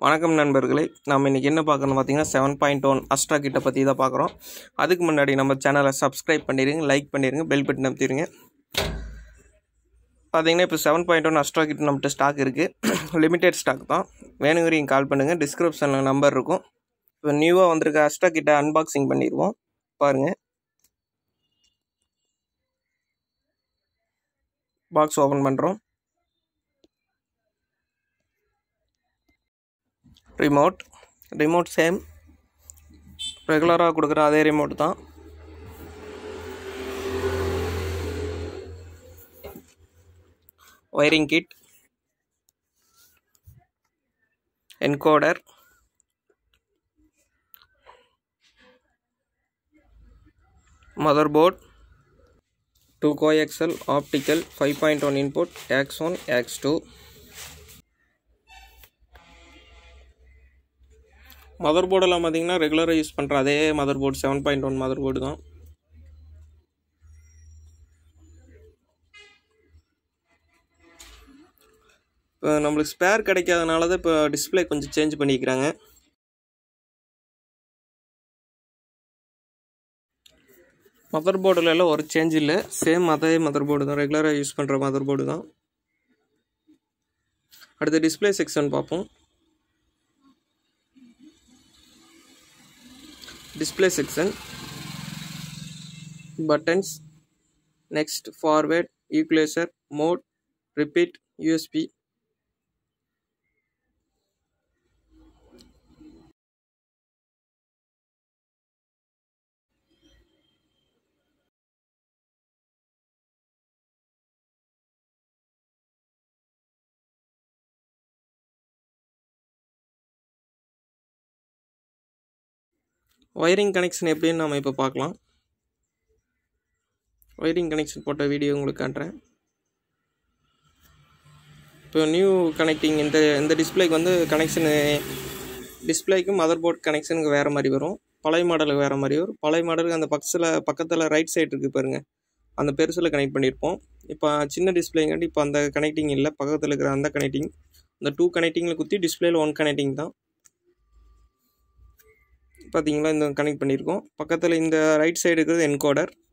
வணக்கம் நண்பர்களே நம்ம இன்றைக்கி என்ன பார்க்கணும் பார்த்தீங்கன்னா செவன் பாயிண்ட் ஒன் அஸ்ட்ரா கிட்ட பற்றி தான் பார்க்குறோம் அதுக்கு முன்னாடி நம்ம சேனலை சப்ஸ்கிரைப் பண்ணிடுங்க லைக் பண்ணிடுங்க பெல் பட்டன் அமைத்திடுங்க பார்த்தீங்கன்னா இப்போ செவன் பாயிண்ட் ஒன் அஸ்ட்ரா கிட்ட நம்மகிட்ட ஸ்டாக் இருக்குது லிமிடெட் ஸ்டாக் தான் வேணுங்கிறீங்க கால் பண்ணுங்கள் டிஸ்கிரிப்ஷனில் நம்பர் இருக்கும் இப்போ நியூவாக வந்திருக்க அஸ்ட்ரா கிட்ட அன்பாக்சிங் பண்ணிடுவோம் பாருங்கள் பாக்ஸ் ஓப்பன் பண்ணுறோம் ரிமோட் ரிமோட் சேம் ரெகுலராக கொடுக்குற அதே ரிமோட் தான் wiring kit encoder motherboard two coaxial optical five point one input X one X two மதர் போர்டெல்லாம் பார்த்தீங்கன்னா ரெகுலராக யூஸ் பண்ணுற அதே motherboard seven point one motherboard தான் இப்போ நம்மளுக்கு ஸ்பேர் கிடைக்காதனால தான் இப்போ டிஸ்பிளே கொஞ்சம் சேஞ்ச் பண்ணிக்கிறாங்க மதர் போர்டில் எல்லாம் ஒரு சேஞ்ச் இல்லை சேம் அதே மதர் போர்டு தான் ரெகுலராக யூஸ் பண்ணுற மதர் போர்டு தான் அடுத்து டிஸ்பிளே செக்ஷன் பார்ப்போம் display section buttons next forward equalizer mode repeat usb wiring connection எப்படின்னு நம்ம இப்போ பார்க்கலாம் ஒயரிங் கனெக்ஷன் போட்ட வீடியோ உங்களுக்கு காட்டுறேன் இப்போ நியூ கனெக்டிங் இந்த இந்த டிஸ்பிளேக்கு வந்து கனெக்ஷனு டிஸ்பிளேக்கு மதர் போர்ட் கனெக்ஷனுக்கு வேறு மாதிரி வரும் பழைய மாடலுக்கு வேறு மாதிரி வரும் பழைய மாடலுக்கு அந்த பக்கத்தில் பக்கத்தில் ரைட் சைடு இருக்குது பாருங்கள் அந்த பெருசில் கனெக்ட் பண்ணியிருப்போம் இப்போ சின்ன டிஸ்பிளேங்காட்டி இப்போ அந்த கனெக்டிங் இல்லை பக்கத்தில் இருக்கிற அந்த கனெக்டிங் அந்த டூ கனெக்டிங்கில் குத்தி டிஸ்பிளேயில் ஒன் கனெக்டிங் தான் பார்த்தீங்களா இந்த கனெக்ட் பண்ணியிருக்கோம் பக்கத்தில் இந்த ரைட் சைடு இருக்கிறது என்கோடர்